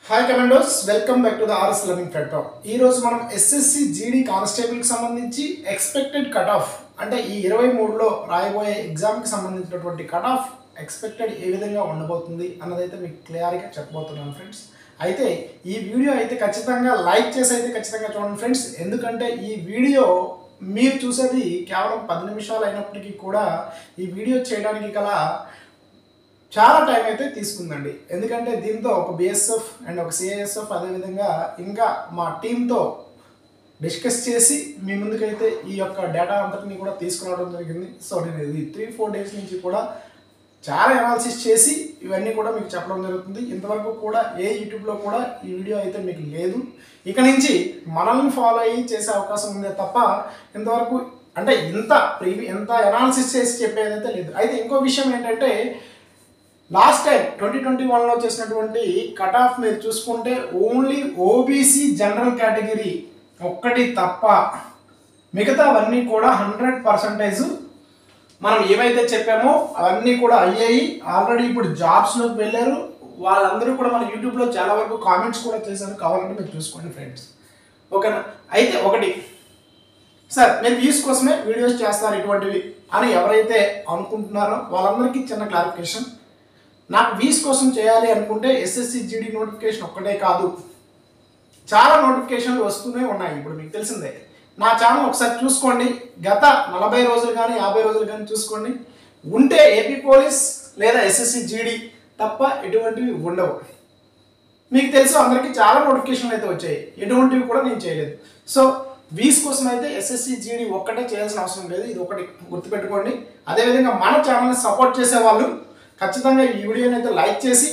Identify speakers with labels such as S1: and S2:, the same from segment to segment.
S1: hi commandos welcome back to the RS learning platform ఈ రోజు మనం ఎస్ఎస్సి జీడీ కానిస్టేబుల్కి సంబంధించి ఎక్స్పెక్టెడ్ కట్ ఆఫ్ అంటే ఈ ఇరవై మూడులో రాయబోయే ఎగ్జామ్కి సంబంధించినటువంటి కట్ ఆఫ్ ఎక్స్పెక్టెడ్ ఏ విధంగా ఉండబోతుంది అన్నదైతే మీకు క్లియర్గా చెప్పబోతున్నాను ఫ్రెండ్స్ అయితే ఈ వీడియో అయితే ఖచ్చితంగా లైక్ చేసి అయితే ఖచ్చితంగా చూడండి ఫ్రెండ్స్ ఎందుకంటే ఈ వీడియో మీరు చూసేది కేవలం పది నిమిషాలు అయినప్పటికీ కూడా ఈ వీడియో చేయడానికి గల చాలా టైం అయితే తీసుకుందండి ఎందుకంటే దీంతో ఒక బిఎస్ఎఫ్ అండ్ ఒక సిఐఎస్ఎఫ్ అదేవిధంగా ఇంకా మా టీంతో డిస్కస్ చేసి మీ ముందుకైతే ఈ యొక్క డేటా అంతటిని కూడా తీసుకురావడం జరిగింది సో నేను ఇది త్రీ ఫోర్ డేస్ నుంచి కూడా చాలా అనాలిసిస్ చేసి ఇవన్నీ కూడా మీకు చెప్పడం జరుగుతుంది ఇంతవరకు కూడా ఏ యూట్యూబ్లో కూడా ఈ వీడియో అయితే మీకు లేదు ఇక నుంచి మనల్ని ఫాలో అయ్యి చేసే అవకాశం ఉందే తప్ప ఇంతవరకు అంటే ఇంత ప్రీవి ఎంత అనాలిసిస్ చేసి చెప్పేదైతే లేదు అయితే ఇంకో విషయం ఏంటంటే లాస్ట్ టైం ట్వంటీ ట్వంటీ వన్లో చేసినటువంటి కట్ ఆఫ్ మీరు చూసుకుంటే ఓన్లీ ఓబీసీ జనరల్ కేటగిరీ ఒక్కటి తప్ప మిగతావన్నీ కూడా హండ్రెడ్ పర్సంటేజ్ మనం ఏవైతే చెప్పామో అవన్నీ కూడా అయ్యాయి ఆల్రెడీ ఇప్పుడు జాబ్స్లోకి వెళ్ళారు వాళ్ళందరూ కూడా మన యూట్యూబ్లో చాలా వరకు కామెంట్స్ కూడా చేశారు కావాలంటే మీరు చూసుకోండి ఫ్రెండ్స్ ఓకేనా అయితే ఒకటి సార్ మీరు వ్యూస్ కోసమే వీడియోస్ చేస్తారు ఇటువంటివి అని ఎవరైతే అనుకుంటున్నారో వాళ్ళందరికీ చిన్న క్లారిఫికేషన్ నాకు వీస్ కోసం చేయాలి అనుకుంటే ఎస్ఎస్సి జీడీ నోటిఫికేషన్ ఒక్కటే కాదు చాలా నోటిఫికేషన్లు వస్తూనే ఉన్నాయి ఇప్పుడు మీకు తెలిసిందే నా ఛానల్ ఒకసారి చూసుకోండి గత నలభై రోజులు కానీ యాభై రోజులు కానీ చూసుకోండి ఉంటే ఏపీ పోలీస్ లేదా ఎస్ఎస్సి జీడీ తప్ప ఎటువంటివి ఉండవు మీకు తెలుసు అందరికీ చాలా నోటిఫికేషన్లు అయితే వచ్చాయి ఎటువంటివి కూడా నేను చేయలేదు సో వీస్ కోసం అయితే ఎస్ఎస్సి జీడీ ఒక్కటే చేయాల్సిన అవసరం లేదు ఇది ఒకటి గుర్తుపెట్టుకోండి అదేవిధంగా మన ఛానల్ని సపోర్ట్ చేసే వాళ్ళు ఖచ్చితంగా ఈ వీడియోని అయితే లైక్ చేసి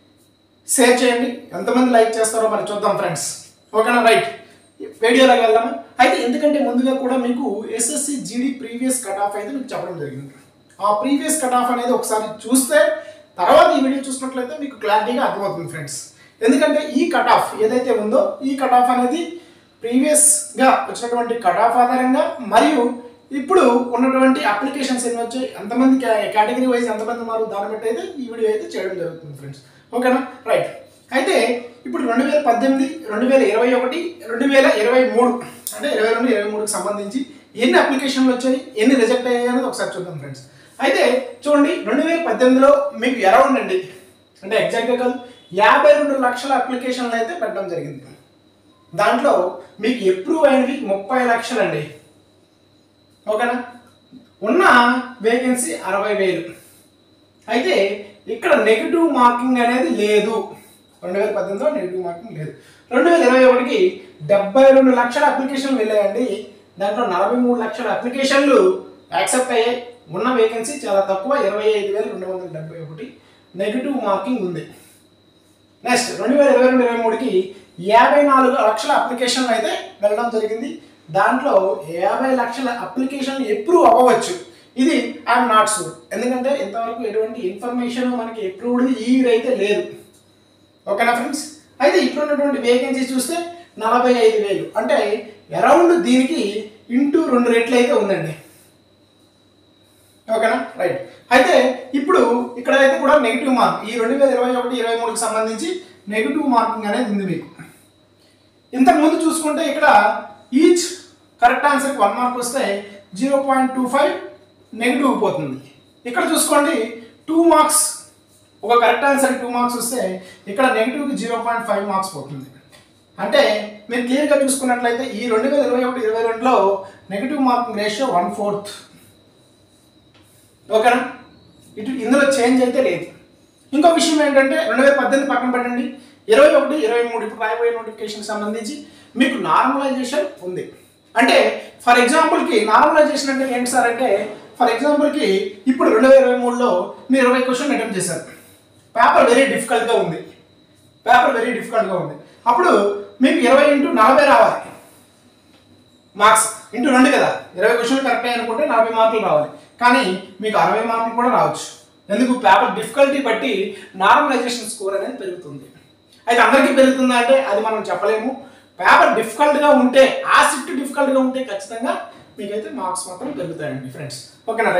S1: షేర్ చేయండి ఎంతమంది లైక్ చేస్తారో మరి చూద్దాం ఫ్రెండ్స్ ఓకేనా రైట్ వీడియోలోకి వెళ్దాము అయితే ఎందుకంటే ముందుగా కూడా మీకు SSC GD previous cut off అయితే మీకు చెప్పడం జరిగింది ఆ ప్రీవియస్ కట్ ఆఫ్ అనేది ఒకసారి చూస్తే తర్వాత ఈ వీడియో చూసినట్లయితే మీకు క్లారిటీగా అర్థమవుతుంది ఫ్రెండ్స్ ఎందుకంటే ఈ కట్ ఆఫ్ ఏదైతే ఉందో ఈ కట్ ఆఫ్ అనేది ప్రీవియస్గా వచ్చినటువంటి కట్ ఆఫ్ ఆధారంగా మరియు ఇప్పుడు ఉన్నటువంటి అప్లికేషన్స్ ఎన్ని వచ్చాయి ఎంతమంది కేటగిరీ వైజ్ ఎంతమంది ఉన్నారు దాన్ని బట్టి అయితే ఈ వీడియో అయితే చేయడం జరుగుతుంది ఫ్రెండ్స్ ఓకేనా రైట్ అయితే ఇప్పుడు రెండు వేల పద్దెనిమిది రెండు వేల ఇరవై ఒకటి రెండు వేల ఇరవై మూడు అంటే ఇరవై రెండు ఇరవై మూడుకి సంబంధించి ఎన్ని అప్లికేషన్లు వచ్చాయి ఎన్ని రిజెక్ట్ అయ్యాయి అనేది ఒకసారి చూద్దాం ఫ్రెండ్స్ అయితే చూడండి రెండు వేల పద్దెనిమిదిలో మీకు అరౌండ్ అండి అంటే ఎగ్జాక్ట్గా కాదు యాభై రెండు లక్షల అప్లికేషన్లు అయితే పెట్టడం జరిగింది దాంట్లో మీకు ఎప్రూవ్ అయినవి ముప్పై లక్షలు అండి ఓకేనా ఉన్న వేకెన్సీ అరవై వేలు అయితే ఇక్కడ నెగిటివ్ మార్కింగ్ అనేది లేదు రెండు వేల పద్దెనిమిదిలో నెగిటివ్ మార్కింగ్ లేదు రెండు వేల ఇరవై ఒకటికి డెబ్బై రెండు లక్షల అప్లికేషన్లు వెళ్ళాయండి దాంట్లో నలభై మూడు లక్షల అప్లికేషన్లు యాక్సెప్ట్ అయ్యాయి ఉన్న వేకెన్సీ చాలా తక్కువ ఇరవై ఐదు వేల రెండు వందల డెబ్బై ఒకటి నెగిటివ్ మార్కింగ్ ఉంది నెక్స్ట్ రెండు వేల ఇరవై రెండు ఇరవై మూడుకి యాభై నాలుగు లక్షల అప్లికేషన్లు అయితే వెళ్ళడం జరిగింది దాంట్లో యాభై లక్షల అప్లికేషన్లు ఎప్రూవ్ అవ్వవచ్చు ఇది ఐఎమ్ నాట్ షూర్ ఎందుకంటే ఇంతవరకు ఎటువంటి ఇన్ఫర్మేషన్ మనకి ఎప్రూవ్డ్ ఈ అయితే లేదు ఓకేనా ఫ్రెండ్స్ అయితే ఇప్పుడు ఉన్నటువంటి వేకెన్సీ చూస్తే నలభై ఐదు వేలు అంటే అరౌండ్ దీనికి ఇంటూ రెండు రెట్లు అయితే ఉందండి ఓకేనా రైట్ అయితే ఇప్పుడు ఇక్కడ అయితే కూడా నెగిటివ్ మార్క్ ఈ రెండు వేల ఇరవై ఒకటి ఇరవై మూడుకి సంబంధించి నెగిటివ్ మార్కింగ్ అనేది ఉంది మీకు ఇంతకుముందు చూసుకుంటే ఇక్కడ ఈచ్ కరెక్ట్ ఆన్సర్కి వన్ మార్క్ వస్తే zero point two five negative పోతుంది ఇక్కడ చూసుకోండి టూ మార్క్స్ ఒక కరెక్ట్ ఆన్సర్ టూ మార్క్స్ వస్తే ఇక్కడ నెగిటివ్కి జీరో పాయింట్ ఫైవ్ మార్క్స్ పోతుంది అంటే మీరు క్లియర్గా చూసుకున్నట్లయితే ఈ రెండు వేల ఇరవై ఒకటి ఇరవై రెండులో negative marking ratio one fourth ఓకేనా ఇటు ఇందులో చేంజ్ అయితే లేదు ఇంకో విషయం ఏంటంటే రెండు వేల పద్దెనిమిది పక్కన పెట్టండి ఇరవై ఒకటి ఇరవై మూడు ఇప్పుడు రాయబోయే నోటిఫికేషన్ సంబంధించి మీకు నార్మలైజేషన్ ఉంది అంటే ఫర్ ఎగ్జాంపుల్కి నార్మలైజేషన్ అంటే ఏంటి సార్ అంటే ఫర్ ఎగ్జాంపుల్కి ఇప్పుడు రెండు వేల ఇరవై మూడులో మీరు ఇరవై క్వశ్చన్ అటెంప్ట్ చేశారు పేపర్ వెరీ డిఫికల్ట్గా ఉంది పేపర్ వెరీ డిఫికల్ట్గా ఉంది అప్పుడు మీకు ఇరవై ఇంటూ నలభై రావాలి మార్క్స్ ఇంటూ రెండు కదా ఇరవై క్వశ్చన్లు కరెక్ట్ అనుకుంటే నలభై మార్కులు రావాలి కానీ మీకు అరవై మార్కులు కూడా రావచ్చు ఎందుకు పేపర్ డిఫికల్టీ బట్టి నార్మలైజేషన్ స్కోర్ అనేది పెరుగుతుంది అయితే అందరికీ పెరుగుతుందా అంటే అది మనం చెప్పలేము పేపర్ డిఫికల్ట్గా ఉంటే ఆ షిఫ్ట్ డిఫికల్ట్గా ఉంటే ఖచ్చితంగా మీకైతే మార్క్స్ మాత్రం పెరుగుతాయండి ఫ్రెండ్స్ ఓకేనా రైట్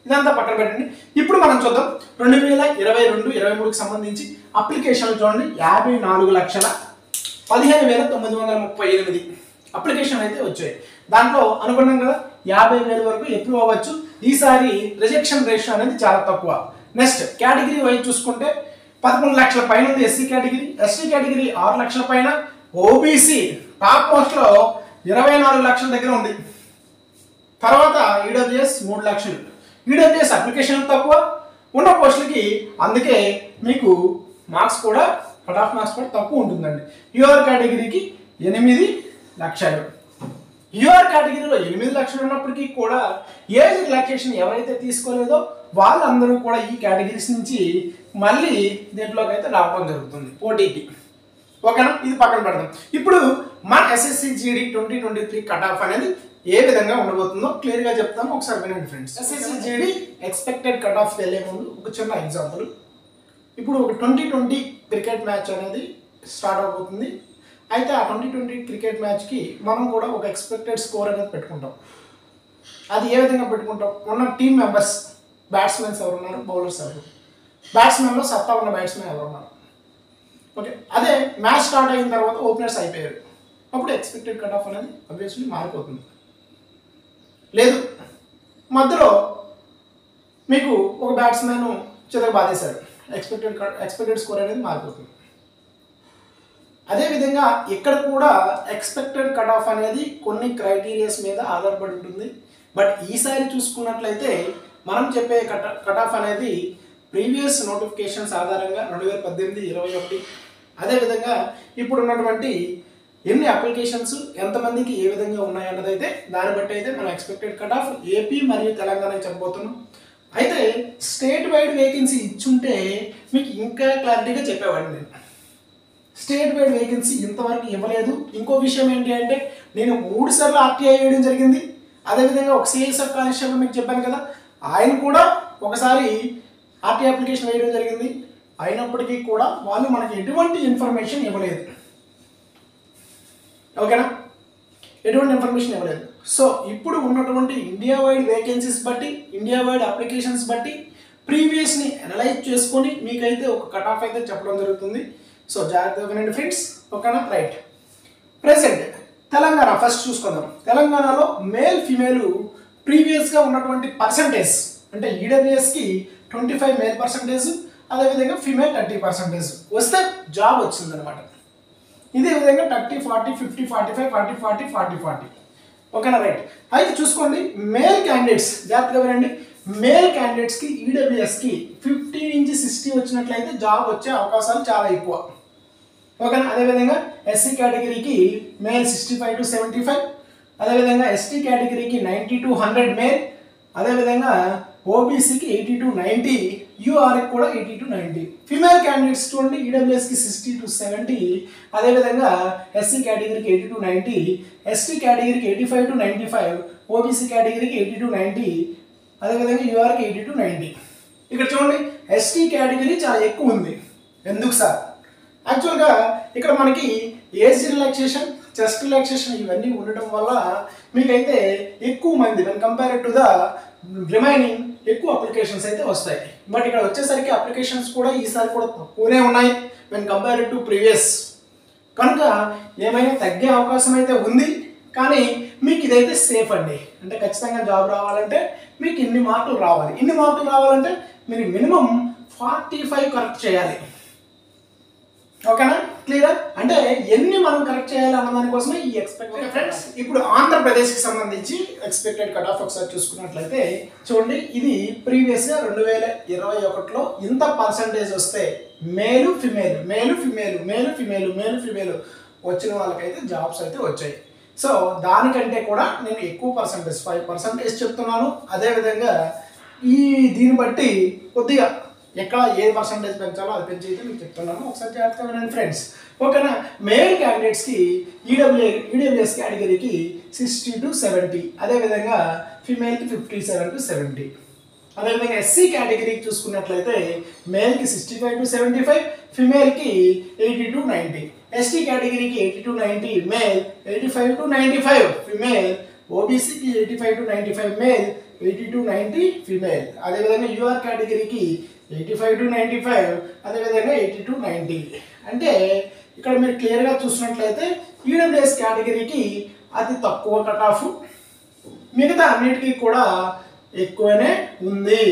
S1: ఇదంతా పక్కన పెట్టండి ఇప్పుడు మనం చూద్దాం రెండు వేల ఇరవై రెండు ఇరవై మూడుకి సంబంధించి అప్లికేషన్లు చూడండి యాభై నాలుగు లక్షల పదిహేను వేల తొమ్మిది వందల ముప్పై ఎనిమిది అప్లికేషన్ అయితే వచ్చాయి దాంట్లో అనుకున్నాం కదా యాభై వేల వరకు ఎప్పుడు అవ్వచ్చు ఈసారి రిజెక్షన్ రేషియో అనేది చాలా తక్కువ నెక్స్ట్ కేటగిరీ వైజ్ చూసుకుంటే పదకొండు లక్షల పైన ఉంది ఎస్సీ కేటగిరీ ఎస్టీ కేటగిరీ ఆరు లక్షల పైన ఓబీసీ టాప్ పోస్ట్లో ఇరవై నాలుగు లక్షల దగ్గర ఉంది తర్వాత ఈడబ్ల్యూఎస్ మూడు లక్షలు ఈడబ్ల్యూఎస్ అప్లికేషన్ తక్కువ ఉన్న పోస్టులకి అందుకే మీకు మార్క్స్ కూడా కట్ ఆఫ్ మార్క్స్ కూడా తక్కువ ఉంటుందండి యూఆర్ కేటగిరీకి ఎనిమిది లక్షలు యూఆర్ కేటగిరీలో ఎనిమిది లక్షలు ఉన్నప్పటికీ కూడా ఏజ్ రిలాక్సేషన్ ఎవరైతే తీసుకోలేదో వాళ్ళందరూ కూడా ఈ కేటగిరీస్ నుంచి మళ్ళీ దీంట్లోకి అయితే రావడం జరుగుతుంది పోటీకి ఓకేనా ఇది పక్కన పెడదాం ఇప్పుడు మన SSC GD twenty twenty three cut off అనేది ఏ విధంగా ఉండబోతుందో క్లియర్గా చెప్తాము ఒకసారి వినండి friends SSC GD expected cut off వెళ్ళే ముందు ఒక చిన్న ఎగ్జాంపుల్ ఇప్పుడు ఒక ట్వంటీ ట్వంటీ క్రికెట్ మ్యాచ్ అనేది స్టార్ట్ అవబోతుంది అయితే ఆ ట్వంటీ ట్వంటీ క్రికెట్ మ్యాచ్కి మనం కూడా ఒక ఎక్స్పెక్టెడ్ స్కోర్ అనేది పెట్టుకుంటాం అది ఏ విధంగా పెట్టుకుంటాం ఉన్న టీమ్ మెంబర్స్ బ్యాట్స్మెన్స్ ఎవరు ఉన్నారు బౌలర్స్ ఎవరు బ్యాట్స్మెన్లో సత్తా ఉన్న బ్యాట్స్మెన్ ఎవరు ఉన్నారు ఓకే అదే మ్యాచ్ స్టార్ట్ అయిన తర్వాత ఓపెనర్స్ అయిపోయారు అప్పుడు ఎక్స్పెక్టెడ్ కట్ ఆఫ్ అనేది అబ్వియస్లీ మారిపోతుంది లేదు మధ్యలో మీకు ఒక బ్యాట్స్మెన్ చితక బాధేశారు ఎక్స్పెక్టెడ్ ఎక్స్పెక్టెడ్ స్కోర్ అనేది మారిపోతుంది అదేవిధంగా ఇక్కడ కూడా ఎక్స్పెక్టెడ్ కట్ ఆఫ్ అనేది కొన్ని క్రైటీరియాస్ మీద ఆధారపడి ఉంటుంది బట్ ఈసారి చూసుకున్నట్లయితే మనం చెప్పే కట్ కట్ ఆఫ్ అనేది ప్రీవియస్ నోటిఫికేషన్స్ ఆధారంగా రెండు వేల పద్దెనిమిది ఇరవై ఒకటి అదేవిధంగా ఇప్పుడు ఉన్నటువంటి ఎన్ని అప్లికేషన్స్ ఎంతమందికి ఏ విధంగా ఉన్నాయన్నది అయితే దాన్ని బట్టి అయితే మనం ఎక్స్పెక్టెడ్ కట్ ఆఫ్ ఏపీ మరియు తెలంగాణ చెప్పబోతున్నాం అయితే స్టేట్ వైడ్ వేకెన్సీ ఇచ్చుంటే మీకు ఇంకా క్లారిటీగా చెప్పేవాడిని నేను స్టేట్ వైడ్ వేకెన్సీ ఇంతవరకు ఇవ్వలేదు ఇంకో విషయం ఏంటి అంటే నేను మూడు సార్లు ఆర్టీఐ వేయడం జరిగింది అదేవిధంగా ఒక సిఎస్ఎఫ్ కానిస్టేబుల్ మీకు చెప్పాను కదా ఆయన కూడా ఒకసారి ఆర్టీఐ అప్లికేషన్ వేయడం జరిగింది అయినప్పటికీ కూడా వాళ్ళు మనకి ఎటువంటి ఇన్ఫర్మేషన్ ఇవ్వలేదు ఓకేనా ఎటువంటి ఇన్ఫర్మేషన్ ఇవ్వలేదు సో ఇప్పుడు ఉన్నటువంటి ఇండియా వైడ్ వేకెన్సీస్ బట్టి ఇండియా వైడ్ అప్లికేషన్స్ బట్టి ప్రీవియస్ని అనలైజ్ చేసుకొని మీకైతే ఒక కట్ ఆఫ్ అయితే చెప్పడం జరుగుతుంది సో జాగ్రత్తగా వినండి ఫ్రెండ్స్ ఓకేనా రైట్ ప్రెసెంట్ తెలంగాణ ఫస్ట్ చూసుకుందాం తెలంగాణలో మేల్ ఫిమేల్ ప్రీవియస్గా ఉన్నటువంటి పర్సంటేజ్ అంటే ఈడబ్ల్యూఎస్కి ట్వంటీ ఫైవ్ మేల్ పర్సంటేజ్ అదేవిధంగా ఫిమేల్ థర్టీ పర్సంటేజ్ వస్తే జాబ్ వచ్చిందనమాట ఇదే విధంగా thirty forty fifty forty five forty forty forty forty ఓకేనా రైట్ అయితే చూసుకోండి మేల్ క్యాండిడేట్స్ జాగ్రత్తగా వినండి మేల్ క్యాండిడేట్స్కి ఈడబ్ల్యూఎస్కి ఫిఫ్టీ నుంచి సిక్స్టీ వచ్చినట్లయితే జాబ్ వచ్చే అవకాశాలు చాలా ఎక్కువ ఓకేనా అదేవిధంగా ఎస్సీ కేటగిరీకి male sixty five to seventy five అదేవిధంగా ఎస్టీ కేటగిరీకి నైంటీ టు హండ్రెడ్ మేల్ అదేవిధంగా ఓబీసీకి ఎయిటీ టు నైంటీ యూఆర్కి కూడా eighty to ninety female candidates చూడండి ఈడబ్ల్యూఎస్కి సిక్స్టీ టు సెవెంటీ అదేవిధంగా ఎస్సీ కేటగిరీకి ఎయిటీ టు నైంటీ ఎస్టీ కేటగిరీకి eighty five to ninety five OBC కేటగిరీకి ఎయిటీ టు నైంటీ అదేవిధంగా యూఆర్కి ఎయిటీ టు నైంటీ ఇక్కడ చూడండి ఎస్టీ కేటగిరీ చాలా ఎక్కువ ఉంది ఎందుకు సార్ యాక్చువల్గా ఇక్కడ మనకి ఏజ్ రిలాక్సేషన్ చెస్ట్ రిలాక్సేషన్ ఇవన్నీ ఉండటం వల్ల మీకైతే ఎక్కువ మంది when compare to the remaining ఎక్కువ అప్లికేషన్స్ అయితే వస్తాయి బట్ ఇక్కడ వచ్చేసరికి అప్లికేషన్స్ కూడా ఈసారి కూడా తక్కువనే ఉన్నాయి వెన్ కంపేర్ టు ప్రీవియస్ కనుక ఏమైనా తగ్గే అవకాశం అయితే ఉంది కానీ మీకు ఇదైతే సేఫ్ అండి అంటే ఖచ్చితంగా జాబ్ రావాలంటే మీకు ఇన్ని మార్కులు రావాలి ఇన్ని మార్కులు రావాలంటే మీరు మినిమం ఫార్టీ ఫైవ్ కరెక్ట్ చేయాలి ఓకేనా క్లియర్ అంటే ఎన్ని మనం కరెక్ట్ చేయాలి అన్న దానికోసమే ఈ ఎక్స్పెక్టెడ్ ఫ్రెండ్స్ ఇప్పుడు ఆంధ్రప్రదేశ్కి సంబంధించి ఎక్స్పెక్టెడ్ కట్ ఆఫ్ ఒకసారి చూసుకున్నట్లయితే చూడండి ఇది ప్రీవియస్గా రెండు వేల ఇరవై ఒకటిలో ఇంత పర్సంటేజ్ వస్తే మేలు ఫిమేల్ మేలు ఫిమేల్ మేలు ఫిమేల్ మేలు ఫిమేల్ వచ్చిన వాళ్ళకైతే జాబ్స్ అయితే వచ్చాయి సో దానికంటే కూడా నేను ఎక్కువ పర్సంటేజ్ ఫైవ్ పర్సంటేజ్ చెప్తున్నాను అదేవిధంగా ఈ దీన్ని బట్టి కొద్దిగా ఎక్కడ ఏ పర్సంటేజ్ పెంచాలో అది పెంచి అయితే మీకు చెప్తున్నాను ఒకసారి జాగ్రత్తగా వినండి ఫ్రెండ్స్ ఓకేనా మేల్ క్యాండిడేట్స్కి ఈడబ్ల్యూ ఈడబ్ల్యూఎస్ కేటగిరీకి సిక్స్టీ టు సెవెంటీ అదేవిధంగా ఫిమేల్కి ఫిఫ్టీ సెవెన్ టు సెవెంటీ అదేవిధంగా ఎస్సీ కేటగిరీకి చూసుకున్నట్లయితే మేల్కి sixty five to seventy five ఫిమేల్కి ఎయిటీ టు నైంటీ ఎస్టీ కేటగిరీకి eighty to ninety male eighty five to ninety five female ఓబీసీకి eighty five to ninety five male eighty to ninety female అదేవిధంగా UR కేటగిరీకి eighty five to ninety five అదేవిధంగా eighty to ninety అంటే ఇక్కడ మీరు క్లియర్గా చూసినట్లయితే ఈడబ్ల్యూఎస్ కేటగిరీకి అతి తక్కువ కట్ ఆఫ్ మిగతా అన్నిటికీ కూడా ఎక్కువనే ఉంది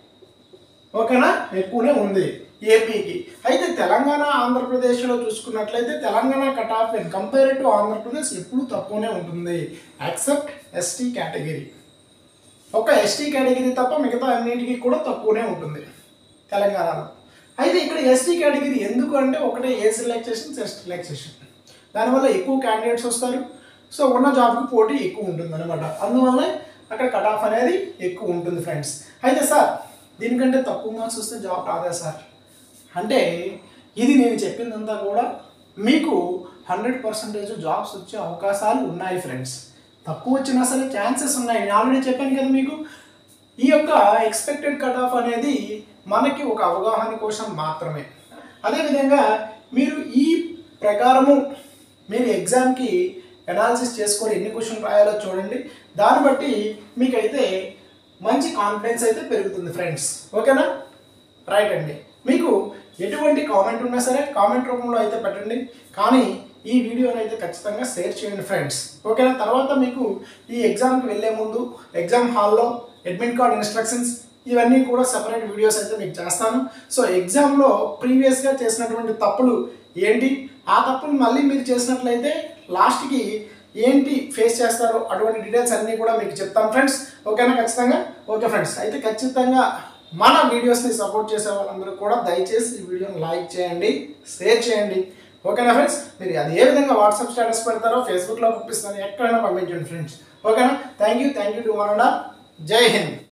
S1: ఓకేనా ఎక్కువనే ఉంది ఏపీకి అయితే తెలంగాణ ఆంధ్రప్రదేశ్లో చూసుకున్నట్లయితే Telangana cut off compare to Andhra Pradesh ఎప్పుడు తక్కువనే ఉంటుంది యాక్సెప్ట్ ఎస్టీ కేటగిరీ ఒక ఎస్టీ కేటగిరీ తప్ప మిగతా అన్నిటికీ కూడా తక్కువనే ఉంటుంది తెలంగాణలో అయితే ఇక్కడ ఎస్టీ కేటగిరీ ఎందుకు అంటే ఒకటే ఏజ్ రిలాక్సేషన్ సెస్ట్ రిలాక్సేషన్ దానివల్ల ఎక్కువ క్యాండిడేట్స్ వస్తారు సో ఉన్న జాబ్కి పోటీ ఎక్కువ ఉంటుంది అనమాట అందువల్ల అక్కడ కట్ ఆఫ్ అనేది ఎక్కువ ఉంటుంది ఫ్రెండ్స్ అయితే సార్ దీనికంటే తక్కువ మార్క్స్ వస్తే జాబ్ రాదా సార్ అంటే ఇది నేను చెప్పిందంతా కూడా మీకు హండ్రెడ్ పర్సెంటేజ్ జాబ్స్ వచ్చే అవకాశాలు ఉన్నాయి ఫ్రెండ్స్ తక్కువ వచ్చినా సరే ఛాన్సెస్ ఉన్నాయి నేను ఆల్రెడీ చెప్పాను కదా మీకు ఈ యొక్క ఎక్స్పెక్టెడ్ కట్ ఆఫ్ అనేది మనకి ఒక అవగాహన కోసం మాత్రమే అదేవిధంగా మీరు ఈ ప్రకారము మీరు ఎగ్జామ్కి అనాలిసిస్ చేసుకొని ఎన్ని క్వశ్చన్ రాయాలో చూడండి దాన్ని బట్టి మీకైతే మంచి కాన్ఫిడెన్స్ అయితే పెరుగుతుంది ఫ్రెండ్స్ ఓకేనా రైట్ అండి మీకు ఎటువంటి కామెంట్ ఉన్నా సరే కామెంట్ రూపంలో అయితే పెట్టండి కానీ ఈ వీడియోని అయితే ఖచ్చితంగా షేర్ చేయండి ఫ్రెండ్స్ ఓకేనా తర్వాత మీకు ఈ ఎగ్జామ్కి వెళ్ళే ముందు ఎగ్జామ్ హాల్లో అడ్మిట్ కార్డ్ ఇన్స్ట్రక్షన్స్ ఇవన్నీ కూడా సెపరేట్ వీడియోస్ అయితే మీకు చేస్తాను సో ఎగ్జామ్లో ప్రీవియస్గా చేసినటువంటి తప్పులు ఏంటి ఆ తప్పులు మళ్ళీ మీరు చేసినట్లయితే లాస్ట్కి ఏంటి ఫేస్ చేస్తారో అటువంటి డీటెయిల్స్ అన్నీ కూడా మీకు చెప్తాను ఫ్రెండ్స్ ఓకేనా ఖచ్చితంగా ఓకే ఫ్రెండ్స్ అయితే ఖచ్చితంగా మన వీడియోస్ని సపోర్ట్ చేసే వాళ్ళందరూ కూడా దయచేసి ఈ వీడియోని లైక్ చేయండి షేర్ చేయండి ఓకేనా ఫ్రెండ్స్ మీరు అది ఏ విధంగా వాట్సాప్ స్టేటస్ పెడతారో ఫేస్బుక్లో పంపిస్తారో ఎక్కడైనా పంపించండి ఫ్రెండ్స్ ఓకేనా thank you thank you to one and all Jai Hind